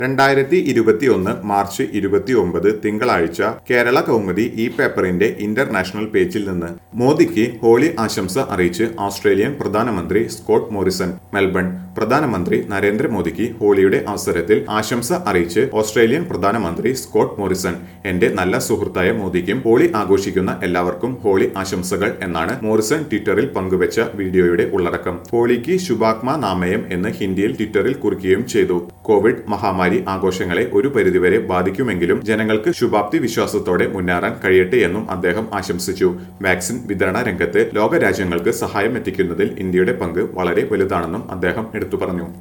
രണ്ടായിരത്തി ഇരുപത്തി ഒന്ന് മാർച്ച് ഇരുപത്തി ഒമ്പത് തിങ്കളാഴ്ച കേരള കൗമുദി ഈ പേപ്പറിന്റെ ഇന്റർനാഷണൽ പേജിൽ നിന്ന് മോദിക്ക് ഹോളി ആശംസ അറിയിച്ച് ഓസ്ട്രേലിയൻ പ്രധാനമന്ത്രി സ്കോട്ട് മോറിസൺ മെൽബൺ പ്രധാനമന്ത്രി നരേന്ദ്രമോദിക്ക് ഹോളിയുടെ അവസരത്തിൽ ആശംസ അറിയിച്ച് ഓസ്ട്രേലിയൻ പ്രധാനമന്ത്രി സ്കോട്ട് മോറിസൺ എന്റെ നല്ല സുഹൃത്തായ മോദിക്കും ഹോളി ആഘോഷിക്കുന്ന എല്ലാവർക്കും ഹോളി ആശംസകൾ എന്നാണ് മോറിസൺ ട്വിറ്ററിൽ പങ്കുവച്ച വീഡിയോയുടെ ഉള്ളടക്കം ഹോളിക്ക് ശുഭാത്മ നാമയം എന്ന് ഹിന്ദിയിൽ ട്വിറ്ററിൽ കുറിക്കുകയും ചെയ്തു കോവിഡ് മഹാമാരി ആഘോഷങ്ങളെ ഒരു പരിധിവരെ ബാധിക്കുമെങ്കിലും ജനങ്ങൾക്ക് ശുഭാപ്തി വിശ്വാസത്തോടെ മുന്നേറാൻ കഴിയട്ടെ എന്നും അദ്ദേഹം ആശംസിച്ചു വാക്സിൻ വിതരണ രംഗത്ത് ലോകരാജ്യങ്ങൾക്ക് സഹായം എത്തിക്കുന്നതിൽ ഇന്ത്യയുടെ പങ്ക് വളരെ വലുതാണെന്നും അദ്ദേഹം എടുത്തു പറഞ്ഞു